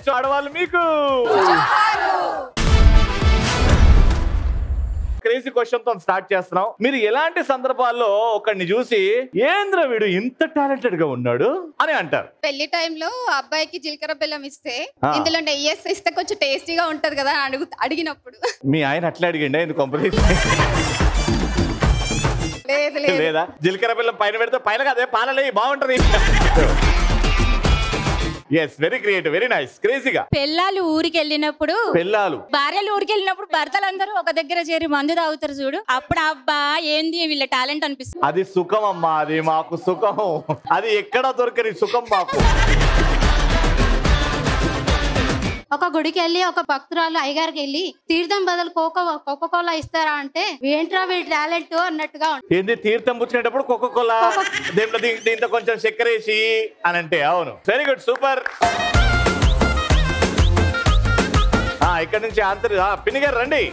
ఆలోచించు ఆడవాళ్ళు మీకు క్రేజీ క్వశ్చన్ తో స్టార్ట్ చేస్తున్నాం మీరు ఎలాంటి సందర్భాల్లో ఒకరిని చూసి ఏంద్ర వీడు ఇంత టాలెంటెడ్ గా ఉన్నాడు అని అంటారు పెళ్లి టైంలో అబ్బాయికి జీలకర్ర బెల్లం ఇస్తే ఆ. ఇందులో నెయ్యి వేస్తే ఇస్తే కొంచెం టేస్టీగా ఉంటది కదా అని అడుగు అడిగినప్పుడు మీ ఆయన అట్లా అడిగండి ఎందుకు కంపెనీ లేదు లేదు లేదా జీలకర్ర బెల్లం పైన పెడితే పైన అదే పాలలే బాగుంటది yes very creative very nice క్రేజీగా పెళ్ళాలు ఊరికి వెళ్ళినప్పుడు పెళ్ళాలు భార్యలు ఊరికి వెళ్ళినప్పుడు భర్తలందరూ ఒక దగ్గర చేరి మందు తాగుతారు చూడు అప్పుడు అబ్బా ఏంది వీళ్ళ టాలెంట్ అనిపిస్తుంది అది సుఖం అమ్మా అది మాకు సుఖం అది ఎక్కడ దొరకని సుఖం మాకు ఒక గుడికి వెళ్ళి ఒక భక్తురాలు అయ్యగారికి వెళ్ళి తీర్థం బదులు కోకో కోకో కోలా ఇస్తారా అంటే ఏంట్రా వీడి టాలెంట్ అన్నట్టుగా ఉంటుంది ఏంది తీర్థం పుచ్చుకునేటప్పుడు కోకో కోలా దీంట్లో దీ- దీంట్లో కొంచెం చక్కెర వేసి అని అంటే అవును వెరీ గుడ్ సూపర్ ఇక్కడ నుంచి ఆంతర్ పిన్ని గారు రండి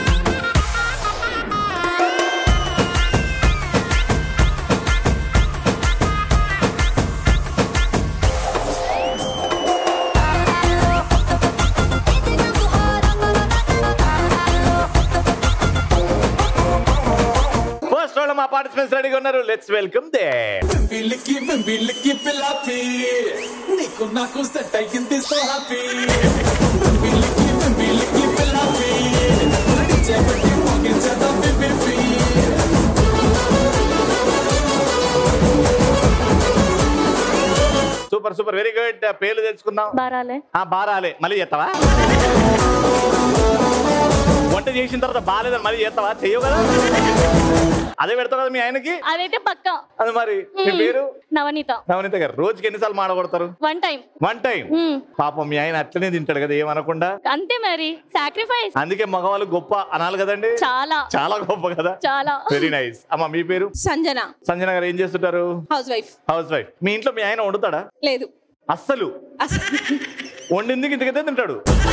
ఫస్ట్ వాళ్ళు మా పార్టిసిపెంట్స్ రెడీగా ఉన్నారు లెట్స్ వెల్కమ్ దే బిల్లికి బిల్లికి పిల్లాపి నీకు నాకు సెట్ అయ్యింది సో హ్యాపీ బిల్లికి బిల్లికి పిల్లాపి చేపట్టి మోగించేద్దాం BBP super super very good పేర్లు తెలుసుకుందాం బారాలే ఆ బారాలే మళ్ళీ చేస్తావా వంట చేసిన తర్వాత బాగాలేదని మళ్ళీ చేస్తావా చెయ్యవు కదా అదే పెడతావు కదా మీ ఆయనకి అదైతే పక్క అది మరి మీ పేరు నవనీత నవనీత గారు రోజుకి ఎన్నిసార్లు మాడగొడతారు వన్ టైం వన్ టైం పాపం మీ ఆయన అట్లనే తింటాడు కదా ఏమనకుండా అంతే మరి సాక్రిఫైస్ అందుకే మగవాళ్ళు గొప్ప అనాలి కదండి చాలా చాలా గొప్ప కదా చాలా వెరీ నైస్ అమ్మ మీ పేరు సంజన సంజన గారు ఏం చేస్తుంటారు హౌస్ వైఫ్ హౌస్ వైఫ్ మీ ఇంట్లో మీ ఆయన వండుతాడా లేదు అస్సలు అసలు వండింది ఇంతకైతే తింటాడు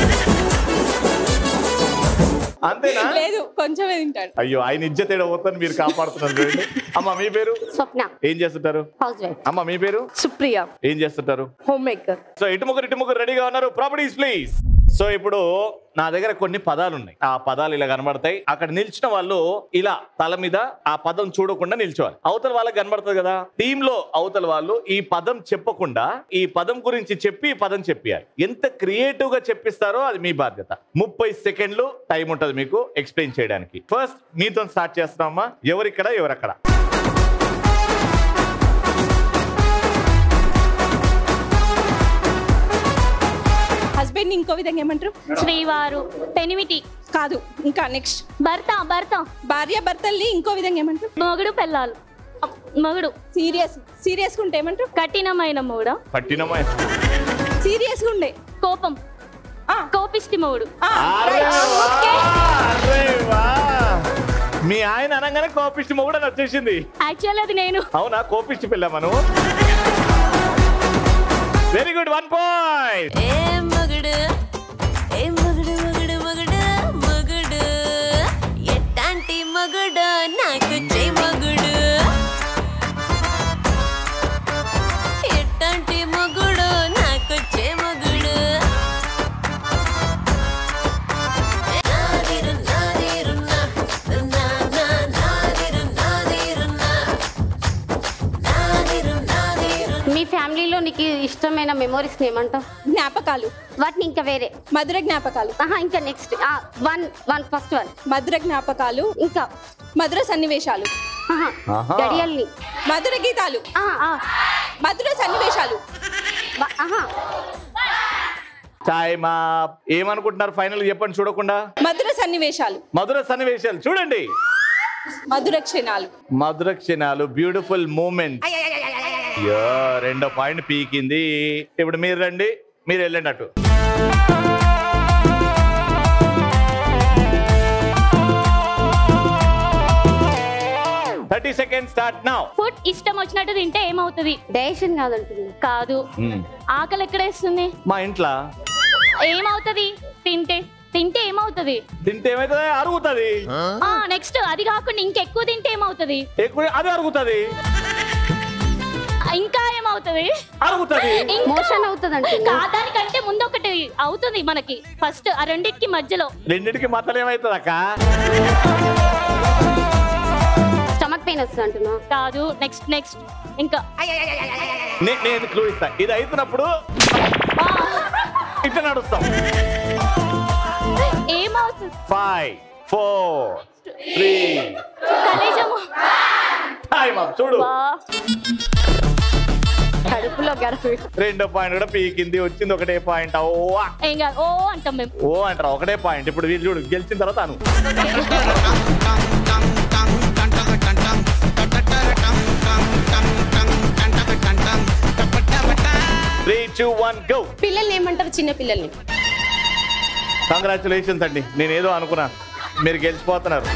అంతేనా లేదు కొంచెమే తింటాడు అయ్యో ఆయన ఇజ్జత్ ఏడో పోతాను మీరు కాపాడుతున్నారు చూడండి అమ్మ మీ పేరు స్వప్న ఏం చేస్తుంటారు హౌస్ వైఫ్ అమ్మ మీ పేరు సుప్రియ ఏం చేస్తుంటారు హోమ్ మేకర్ సో ఇటు ముగ్గురు ఇటు ముగ్గురు రెడీగా ఉన్నారు ప్రాపర్టీస్ ప్లీజ్ సో ఇప్పుడు నా దగ్గర కొన్ని పదాలు ఉన్నాయి ఆ పదాలు ఇలా కనబడతాయి అక్కడ నిల్చిన వాళ్ళు ఇలా తల మీద ఆ పదం చూడకుండా నిల్చోవాలి అవతల వాళ్ళకి కనబడుతుంది కదా టీమ్ లో అవతల వాళ్ళు ఈ పదం చెప్పకుండా ఈ పదం గురించి చెప్పి ఈ పదం చెప్పాలి ఎంత క్రియేటివ్ గా చెప్పిస్తారో అది మీ బాధ్యత ముప్పై సెకండ్లు టైం ఉంటుంది మీకు ఎక్స్ప్లెయిన్ చేయడానికి ఫస్ట్ మీతో స్టార్ట్ చేస్తున్నామా ఎవరిక్కడ ఎవరక్కడ హస్బెండ్ ఇంకో విధంగా ఏమంటారు శ్రీవారు పెనిమిటి కాదు ఇంకా నెక్స్ట్ భర్త భర్త భార్య భర్తల్ని ఇంకో విధంగా ఏమంటారు మొగుడు పెళ్ళాలు మొగుడు సీరియస్ సీరియస్ గా ఉంటే ఏమంటారు కఠినమైన మొగుడు పట్టినమా సీరియస్ గా ఉండే కోపం ఆ. కోపిష్టి మొగుడు ఆ, అరే right. వా! అరే వా! మీ ఆయన అనగానే కోపిష్టి మొగుడు అని వచ్చేసింది యాక్చువల్ అది నేను అవునా కోపిష్టి పిల్ల మనం వెరీ గుడ్ వన్ పాయింట్ ఏ మగుడు ఏ మగుడు మగుడు మగుడు మగుడు ఎట్టాంటి మగుడు నాకు చెయ్యి మగుడు ఎట్టాంటి మగుడు నాకు చెయ్యి మగుడు నాదిరు నాదిరు నా నా నా నాదిరు నాదిరు నా నాదిరు నాదిరు మీ ఫ్యామిలీలో నీకు ఇష్టమైన మెమోరీస్ ఏమంటావు జ్ఞాపకాలు వాటిని ఇంకా వేరే మధుర జ్ఞాపకాలు ఆహా ఇంకా next one one first one మధుర జ్ఞాపకాలు ఇంకా మధుర సన్నివేశాలు ఆహా ఆహా. గడియల్ని మధుర గీతాలు ఆహా, ఆ, మధుర సన్నివేశాలు బ- ఆహా టైమ్ ఏమనుకుంటున్నారు ఫైనల్ చెప్పండి చూడకుండా మధుర సన్నివేశాలు మధుర సన్నివేశాలు చూడండి మధుర క్షణాలు మధుర క్షణాలు బ్యూటిఫుల్ మూమెంట్ రెండో పాయింట్ పీకింది ఇప్పుడు మీరు రండి మీరు వెళ్ళండి అటు thirty second start now food ఇష్టం వచ్చినట్టు తింటే ఏమవుతుంది డైజెషన్ కాదంటుంది కాదు ఆకలి ఎక్కడేస్తుంది మా ఇంట్లో ఏమవుతుంది తింటే తింటే ఏమవుతుంది తింటే ఏమైతుంది అరుగుతుంది ఆ నెక్స్ట్ అది కాకుండా ఇంకెక్కువ తింటే ఏమవుతుంది ఎక్కువ అది అరుగుతుంది ఇంకా ఏమవుతుంది అవుతుంది అరుగుతుంది ఇంకా- మోషన్ అవుతుంది అంటే కా- దానికంటే ముందు ఒకటి అవుతుంది మనకి ఫస్ట్ ఆ రెండింటికి మధ్యలో రెండింటికి మతలు ఏమవుతుంది అక్క స్టమక్ పెయిన్ వస్తుంది అంటున్నా కాదు నెక్స్ట్ నెక్స్ట్ ఇంకా నే- నేను క్లూ ఇస్తా ఇది అవుతున్నప్పుడు ఇట్లా నడుస్తాం ఏమవుతుంది ఫైవ్ ఫోర్ త్రీ కలేజము టైమ్ అప్ చూడు వా. కడుపులో గడుపు రెండో పాయింట్ కూడా పీకింది వచ్చింది ఒకటే పాయింట్ ఓ ఏం కాదు ఓ అంటాం మేము ఓ అంటారా ఒకటే పాయింట్ ఇప్పుడు వీళ్ళు చూడు గెలిచిన తర్వాత అను త్రీ టూ వన్ గో పిల్లల్ని ఏమంటారు చిన్న పిల్లల్ని కంగ్రాచులేషన్స్ అండి నేను ఏదో అనుకున్నా మీరు గెలిచిపోతున్నారు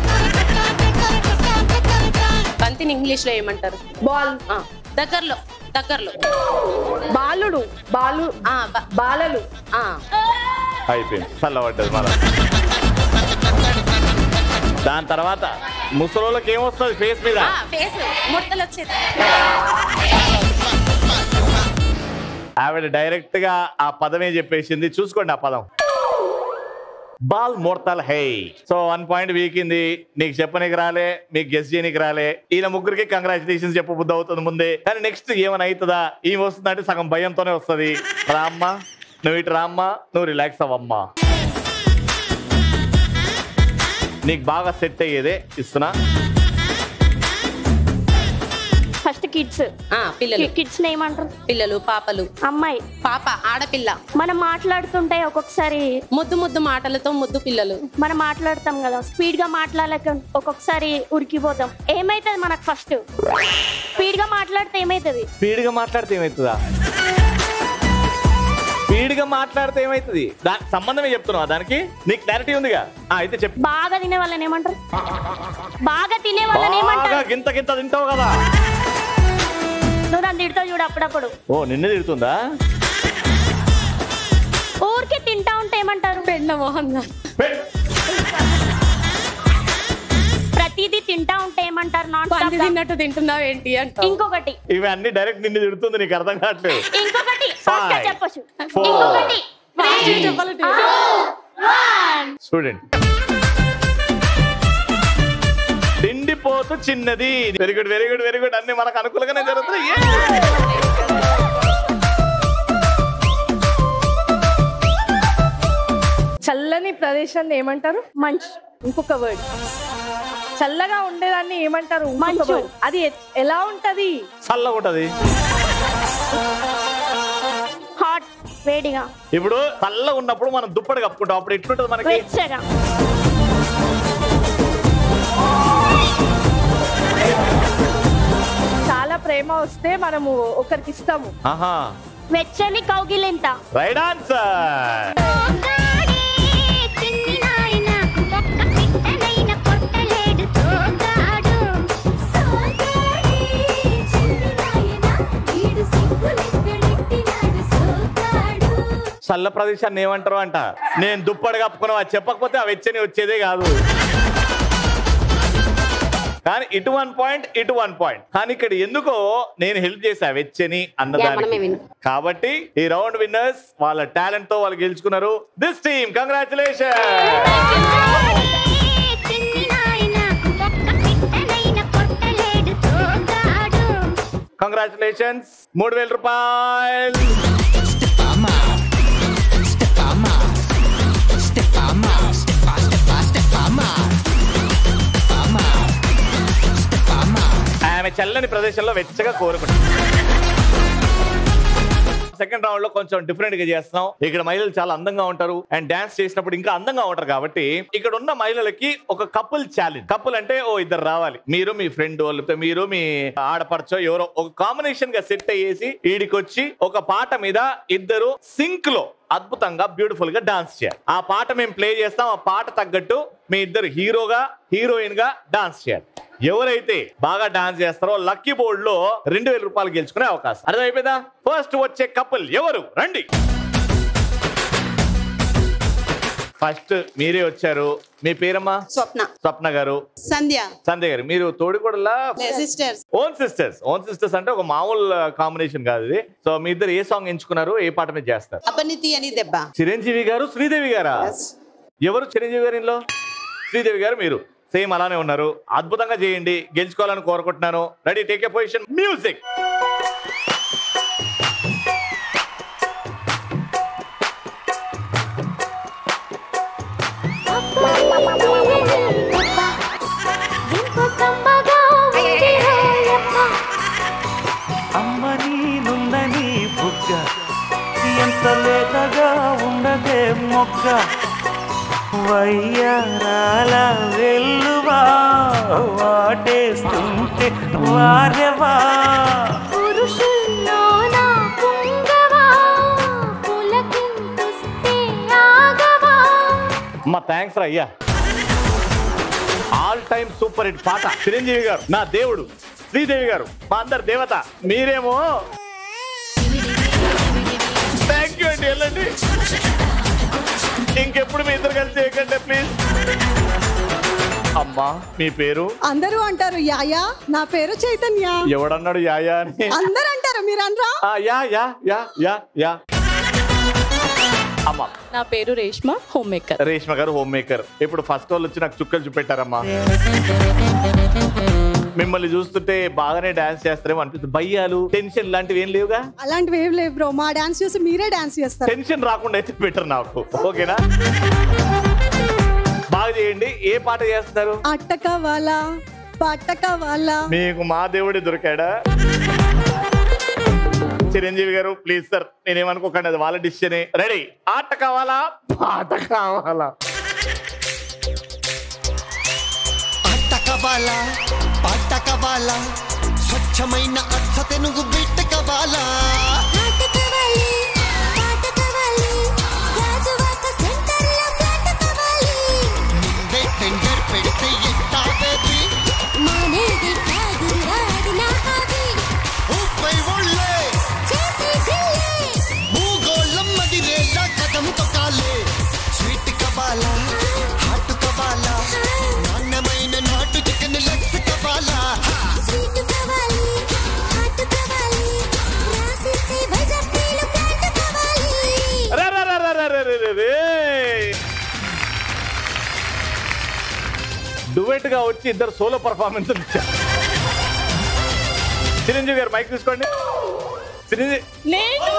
బంతిని ఇంగ్లీష్ లో ఏమంటారు బాల్ దగ్గరలో దగ్గరలో బాలుడు బాలు ఆ, బ- బాలలు ఆ. అయిపోయింది చల్లబడ్డది మళ్ళా దాని తర్వాత ముసలోళ్ళకి ఏమొస్తుంది ఫేస్ మీద ఆ, ఫేస్ ముడతలు వచ్చేది ఆవిడ డైరెక్ట్ గా ఆ పదమే చెప్పేసింది చూసుకోండి ఆ పదం బాల్ మోర్తల్ హై సో వన్ పాయింట్ వీకింది నీకు చెప్పనీకి రాలే మీకు గెస్ చేయనీకి రాలే ఈయన ముగ్గురికి కంగ్రాచులేషన్స్ చెప్ప బుద్ధి అవుతుంది ముందే కానీ నెక్స్ట్ ఏమైనా అవుతుందా ఏమి వస్తుందంటే సగం భయంతోనే వస్తుంది రామ్మా నువ్వు ఇటు రామ్మా నువ్వు రిలాక్స్ అవ్వమ్మా నీకు బాగా సెట్ అయ్యేదే ఇస్తున్నా ఫస్ట్ కిడ్స్ ఆ, పిల్లలు కిడ్స్ ఏమంటారు పిల్లలు పాపలు అమ్మాయి పాప ఆడపిల్ల మనం మాట్లాడుతుంటే ఒక్కొక్కసారి ముద్దు ముద్దు మాటలతో ముద్దు పిల్లలు మనం మాట్లాడతాం కదా స్పీడ్ గా మాట్లాడలేక ఒక్కొక్కసారి ఉరికిపోతాం ఏమైతుంది మనకు ఫస్ట్ స్పీడ్ గా మాట్లాడితే ఏమైతుంది స్పీడ్గా మాట్లాడితే ఏమవుతుందా స్పీడ్గా మాట్లాడితే ఏమవుతుంది దానికి సంబంధమే చెప్తున్నావా దానికి నీకు క్లారిటీ ఉందిగా ఆ, అయితే చెప్పు బాగా తినే వాళ్ళని ఏమంటారు బాగా తినే వాళ్ళని బాగా ఏమంటారు గింత గింత తింటావు కదా నువ్వు దాన్ని తిడతావు చూడు అప్పుడప్పుడు ఓ నిన్ను తిడుతుందా ఊరికే తింటా ఉంటే ఏమంటారు పెండ మోహన్ పె- ప్రతిదీ తింటా ఉంటే ఏమంటారు నాన్ పంది స్టాప్ తిన్నట్టు తింటున్నావు ఏంటి అంటావు ఇంకొకటి ఇవి అన్ని డైరెక్ట్ నిన్ను తిడుతుంది నీకు అర్థం కావట్లేదు ఇంకొకటి ఫాస్ట్ గా Five, చెప్పొచ్చు four, ఇంకొకటి చూడండి తిండిపోతు చిన్నది very good very good very good అన్ని మనకు అనుకూలంగానే జరుగుతున్నాయి Yeah! చల్లని ప్రదేశాన్ని ఏమంటారు మంచు ఇంకొక వర్డ్ చల్లగా ఉండేదాన్ని ఏమంటారు ఇంకొక మంచు. word. అది ఎ- ఎలా ఉంటది చల్లగా ఉంటది హాట్ వేడిగా ఇప్పుడు చల్లగా ఉన్నప్పుడు మనం దుప్పటి కప్పుకుంటాం అప్పుడు ఎట్లుంటది మనకి వెచ్చగా చాలా ప్రేమ వస్తే మనము ఒకరికి ఇస్తాము ఆహా వెచ్చని కౌగిలింత రైట్ ఆన్సర్ చల్ల ప్రదేశాన్ని ఏమంటారు అంట నేను దుప్పటి కప్పుకున్నా అది చెప్పకపోతే ఆ వెచ్చని వచ్చేదే కాదు కానీ ఇటు వన్ పాయింట్ ఇటు వన్ పాయింట్ కానీ ఇక్కడ ఎందుకో నేను హెల్ప్ చేసా వెచ్చని మనమే అన్నదానికి win. కాబట్టి ఈ రౌండ్ విన్నర్స్ వాళ్ళ టాలెంట్ తో వాళ్ళు గెలుచుకున్నారు దిస్ టీమ్ కంగ్రాచులేషన్ కంగ్రాచులేషన్స్ మూడు వేల రూపాయలు ఆమె చల్లని ప్రదేశంలో వెచ్చగా కోరుకుంటుంది సెకండ్ రౌండ్ లో కొంచెం డిఫరెంట్ గా చేస్తున్నాం ఇక్కడ మహిళలు చాలా అందంగా ఉంటారు అండ్ డాన్స్ చేసినప్పుడు ఇంకా అందంగా ఉంటారు కాబట్టి ఇక్కడ ఉన్న మహిళలకి ఒక కపుల్ ఛాలెంజ్ కపుల్ అంటే ఓ ఇద్దరు రావాలి మీరు మీ ఫ్రెండ్ లేకపోతే మీరు మీ ఆడపడచో ఎవరో ఒక కాంబినేషన్ గా సెట్ అయ్యేసి ఈడికొచ్చి ఒక పాట మీద ఇద్దరు సింక్ లో అద్భుతంగా బ్యూటిఫుల్ గా డాన్స్ చేయాలి ఆ పాట మేము ప్లే చేస్తాం ఆ పాట తగ్గట్టు మీ ఇద్దరు హీరోగా హీరోయిన్ గా డాన్స్ చేయాలి ఎవరైతే బాగా డాన్స్ చేస్తారో లక్కీ బోర్డ్ లో రెండు వేల రూపాయలు గెలుచుకునే అవకాశం అర్థమైపోయిందా ఫస్ట్ వచ్చే కపుల్ ఎవరు రండి ఫస్ట్ మీరే వచ్చారు మీ పేరమ్మా స్వప్న స్వప్న గారు సంధ్య సంధ్య గారు మీరు తోడికోడలా sisters own sisters own sisters అంటే ఒక మామూలు కాంబినేషన్ కాదు ఇది సో మీ ఇద్దరు ఏ సాంగ్ ఎంచుకున్నారు ఏ పాట మీద చేస్తారు అపనితి అని దెబ్బ చిరంజీవి గారు శ్రీదేవి గారా ఎవరు చిరంజీవి గారు ఇంట్లో శ్రీదేవి గారు మీరు సేమ్ అలానే ఉన్నారు అద్భుతంగా చేయండి గెలుచుకోవాలని కోరుకుంటున్నాను ready take a position music అమ్మ నీనుందని బుగ్గ ఎంత లేతగా ఉండదే మొగ్గ వయ్యారాల వెల్లువా వాటేస్తుంటే వారెవా పురుషుల్లోనా పుంగవా పులకింతుస్తే ఆగవా అమ్మ థ్యాంక్స్ రా అయ్యా ఆల్ టైమ్ సూపర్ హిట్ పాట చిరంజీవి గారు నా దేవుడు శ్రీదేవి గారు మా అందరి దేవత మీరేమో థ్యాంక్ యూ అండి వెళ్ళండి ఇంకెప్పుడు మీ ఇద్దరు కలిసి చేయకండి ప్లీజ్ అమ్మా మీ పేరు అందరూ అంటారు యాయా నా పేరు చైతన్య ఎవడన్నాడు యాయా అని అందరూ అంటారు మీరు అనరా ఆ, yeah yeah yeah yeah yeah అమ్మా నా పేరు రేష్మ హోమ్ మేకర్ రేష్మ గారు హోమ్ మేకర్ ఇప్పుడు ఫస్ట్ వాళ్ళు వచ్చి నాకు చుక్కలు చూపెట్టారమ్మా మిమ్మల్ని చూస్తుంటే బాగానే డాన్స్ చేస్తారేమో అనిపిస్తుంది భయ్యాలు టెన్షన్ లాంటివి ఏం లేవుగా అలాంటివి ఏం లేవు బ్రో మా డాన్స్ చూసి మీరే డాన్స్ చేస్తారు టెన్షన్ రాకుండా అయితే బెటర్ నాకు ఓకేనా బాగా చేయండి ఏ పాట చేస్తున్నారు అట్టక వాళ్ళ పట్టక వాళ్ళ మీకు మా దేవుడి దొరికాడా చిరంజీవి గారు ప్లీజ్ సార్ నేనేమనుకోకండి అది వాళ్ళ డిసిషన్ రెడీ ఆట కావాలా పాట కావాలా అట్టకవాలా పాటకవాలా స్వచ్ఛమైన అర్థ తెనుగు బిట్టకవాలా నాటకవాలి పాటకవాలి రాజువాక సెంటర్లో ఫ్లాటకవాలి ముందే టెండర్ పెడితే ఎట్టా బేబీ మానేది కాదు రాదు నా హాబీ ఊపై ఒళ్ళే చేసే గిల్లే భూగోళం మదిరేలా కదం తొక్కాలే స్వీట్ కవాలా హాట్ కవాలా నాణ్యమైన నాటు చికెన్ లెగ్స్ కవాలా స్వీట్ కావాలి హాట్ కావాలి రాసిస్తే వైజాగ్లో ప్లాట్ కావాలి రా, రా, రా, రా, రా, రా, రా, రా, రే. డువెట్ గా వచ్చి ఇద్దరు సోలో పర్ఫార్మెన్స్ ఇచ్చారు చిరంజీవి గారు మైక్ తీసుకోండి చిరంజీవి నేను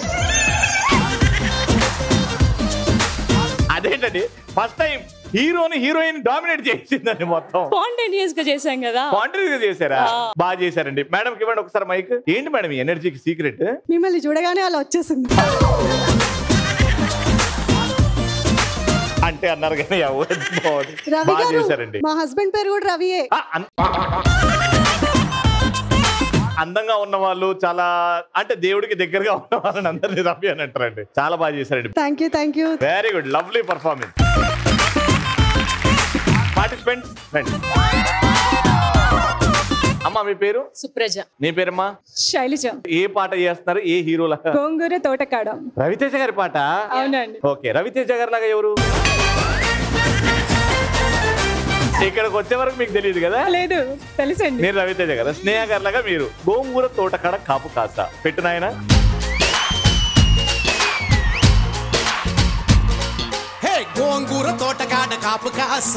అదేంటండి ఫస్ట్ టైం హీరోని హీరోయిన్ డామినేట్ చేసిందండి మొత్తం స్పాంటేనియస్ గా చేశాం కదా కాంట్రీగా చేశారా బాగా చేశారండి మేడం ఇవ్వండి ఒకసారి మైక్ ఏంటి మేడం ఈ ఎనర్జీకి సీక్రెట్ మిమ్మల్ని చూడగానే అలా వచ్చేసింది అంటే అన్నారు కానీ ఎవరు బాగుంది. రవి బాగా గారు చేశారండి మా హస్బెండ్ పేరు కూడా రవియే ఆ, అన్- అందంగా ఉన్న వాళ్ళు చాలా అంటే దేవుడికి దగ్గరగా ఉన్న వాళ్ళని అందరినీ రవి అని అంటారండి చాలా బాగా చేశారండి thank you thank you very good lovely performance participants రండి అమ్మా మీ పేరు సుప్రజ నీ పేరమ్మా శైలజ ఏ పాట చేస్తున్నారు ఏ హీరోల గోంగూర తోటకాడ రవితేజ గారి పాట అవునండి ఓకే రవితేజ గారి లాగా ఎవరు ఇక్కడికి వచ్చే వరకు మీకు తెలియదు కదా లేదు తెలుసండి మీరు రవితేజ గారు స్నేహ గారి లాగా మీరు గోంగూర తోటకాడ కాపు కాస పెట్టు నాయన హే గోంగూర తోటకాడ కాపు కాస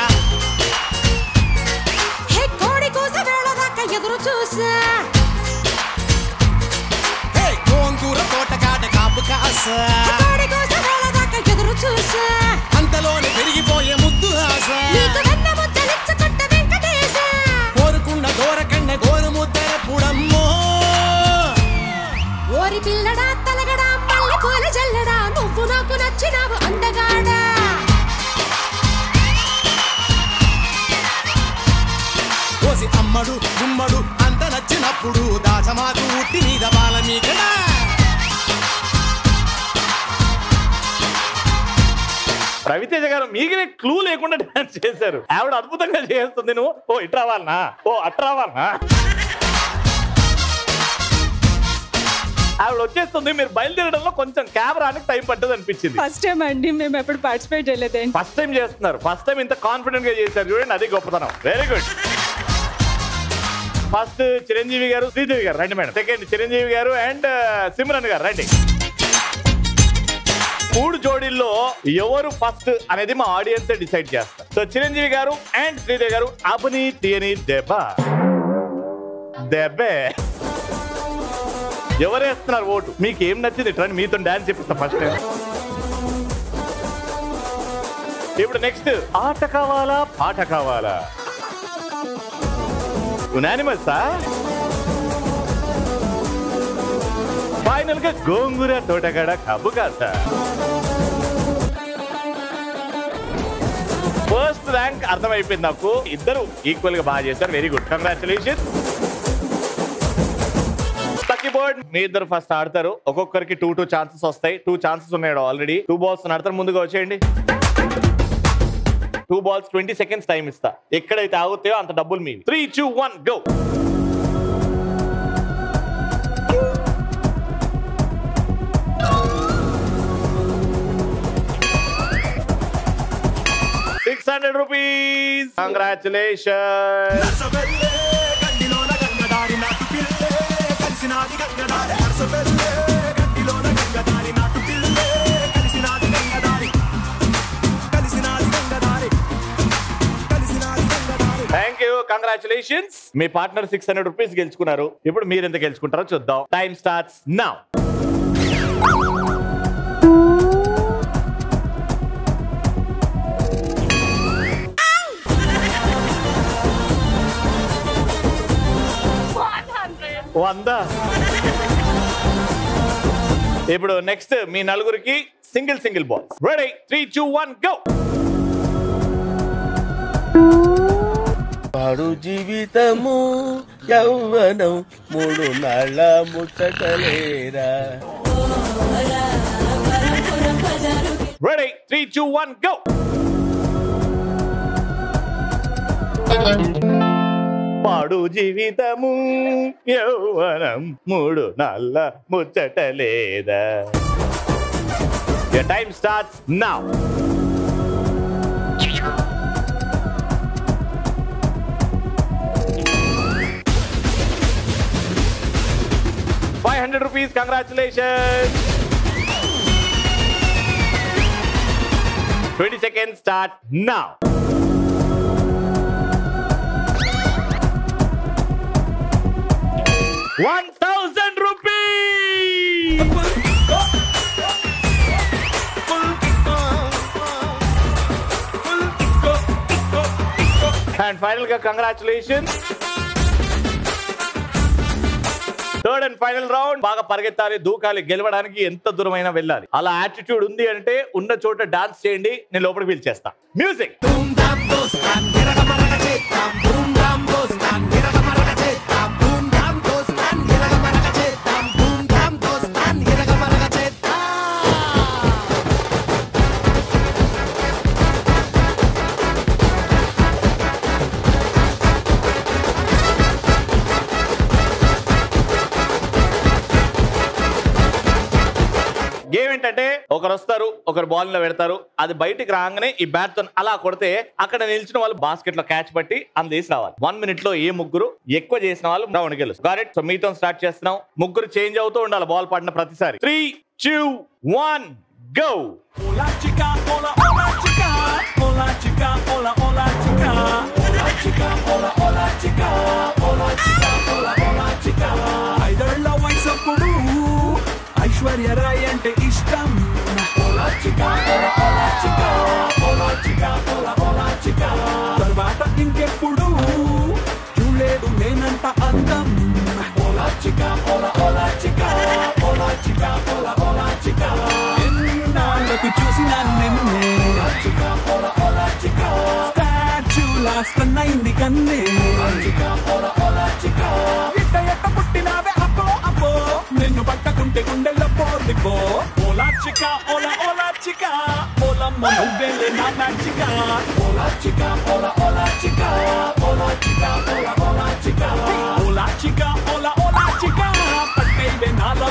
హే కోడి కూస వేళ దాకా ఎదురు చూసా హే గోంగూర తోటకాడ కాపు కాస కోడి కూస వేళ దాకా ఎదురు చూసా అంతలోనే పెరిగిపోయే ముద్దు ఆశ నీకు వెన్న ముద్దలిచ్చుకుంట వెంకటేశ కోరుకున్న దూరకన్న గోరు ముద్దర పుడమ్మో ఓరి పిల్లడా తలగడా మల్లె పూల జల్లడా నువ్వు నాకు నచ్చినావు అందగాడా కోసి అమ్మడు గుమ్మడు అంత నచ్చినప్పుడు దాచమాకు ఉట్టి మీద బాల మీకడా రవితేజ గారు మీకనే క్లూ లేకుండా డాన్స్ చేశారు ఆవిడ అద్భుతంగా చేస్తుంది నువ్వు ఓ ఇటు రావాలనా ఓ అటు రావాలనా ఆవిడ వచ్చేస్తుంది మీరు బయలుదేరడంలో కొంచెం కెమెరానికి టైం పట్టదు అనిపించింది ఫస్ట్ టైం అండి మేము ఎప్పుడు పార్టిసిపేట్ చేయలేదండి ఫస్ట్ టైం చేస్తున్నారు ఫస్ట్ టైం ఇంత కాన్ఫిడెంట్ గా చేశారు చూడండి అది గొప్పతనం వెరీ గుడ్ ఫస్ట్ చిరంజీవి గారు శ్రీదేవి గారు రండి madam second Chiranjeevi garu and Simran గారు రండి మూడు జోడీల్లో ఎవరు ఫస్ట్ అనేది మా ఆడియన్స్ డిసైడ్ చేస్తారు సో చిరంజీవి గారు అండ్ శ్రీదేవి గారు అభిని తీయని దెబ్బ దెబ్బే ఎవరేస్తున్నారు ఓటు మీకు ఏం నచ్చింది ట్రెండ్ మీతో డాన్స్ చెప్పిస్తా ఫస్ట్ టైం ఇప్పుడు నెక్స్ట్ ఆట కావాలా పాట కావాలా యునానిమస్ ఫైనల్ గా గోంగూర తోటగడ కబ్బు కాసా ఫస్ట్ ర్యాంక్ అర్థమైపోయింది నాకు ఇద్దరు ఈక్వల్ గా బాగా చేశారు very good congratulation lucky board మీ ఇద్దరు ఫస్ట్ ఆడతారు ఒక్కొక్కరికి టూ టూ ఛాన్సెస్ వస్తాయి టూ ఛాన్సెస్ ఉన్నాయి ఆల్రెడీ టూ బాల్స్ ఆడతారు ముందుగా వచ్చేయండి two balls twenty seconds time ఇస్తా ఎక్కడైతే ఆగుతాయో అంత డబ్బులు మీ three two one go six hundred rupees congratulation thank you congratulations మీ పార్ట్నర్ సిక్స్ హండ్రెడ్ రూపీస్ గెలుచుకున్నారు ఇప్పుడు మీరు ఎంత గెలుచుకుంటారో చూద్దాం టైం స్టార్ట్స్ నౌ వంద ఇప్పుడు నెక్స్ట్ మీ నలుగురికి single single ball ready three two one go పాడు జీవితము యౌవనం మూడు నాళ్ళ ముచ్చటలేరా ready three two one go పాడు జీవితము యౌవనం మూడు నల్ల ముచ్చట లేదా time starts now five hundred rupees congratulation twenty second start now one thousand rupees and final గా congratulation third and final round బాగా పరిగెత్తాలి దూకాలి గెలవడానికి ఎంత దూరమైనా వెళ్ళాలి అలా యాటిట్యూడ్ ఉంది అంటే ఉన్న చోట డాన్స్ చేయండి నేను లోపలికి పిలిచేస్తా మ్యూజిక్ గేమ్ ఏంటంటే ఒకరు వస్తారు ఒకరు బాల్ లో పెడతారు అది బయటికి రాగానే ఈ బ్యాట్ తో అలా కొడితే అక్కడ నిలిచిన వాళ్ళు బాస్కెట్ లో క్యాచ్ పట్టి అందేసి రావాలి వన్ మినిట్ లో ఏ ముగ్గురు ఎక్కువ చేసిన వాళ్ళు రౌండ్ గెలుస్తారు గారెట్ సో మీతో స్టార్ట్ చేస్తున్నాం ముగ్గురు చేంజ్ అవుతూ ఉండాలి బాల్ పడిన ప్రతిసారి three two one go Hola chica, hola, hola chica, hola chica, hola, hola chica, hola chica, hola, hola chica, hola chica, hola, hola chica. ఐదేళ్ల వయసప్పుడు ఐశ్వర్య రాయ్ అంటే ఇష్టం hola chica, hola, hola chica, hola chica, hola, hola chica. తర్వాత ఇంకెప్పుడు చూడలేదు నేనంత అందం hola chica, hola, hola chica, hola chica, hola, hola chica. ఎన్నాళ్ళకు చూసిన నిన్నే స్టాచ్యూలా స్టన్ అయింది కన్నే ఇట్ట ఎట్ట పుట్టినావే అప్పో అప్పో నిన్ను పట్టకుంటే గుండెల్లో పోర్దిపో ఓలా చిక ఓలా ఓలా చిక ఓలమ్మ నువ్వేలే నా మ్యాచిక ఓలా చిక ఓలా ఓలా చిక ఓలా చిక ఓలా ఓలా చిక ఓలా చిక ఓలా ఓలా చిక పట్టేవే నాలో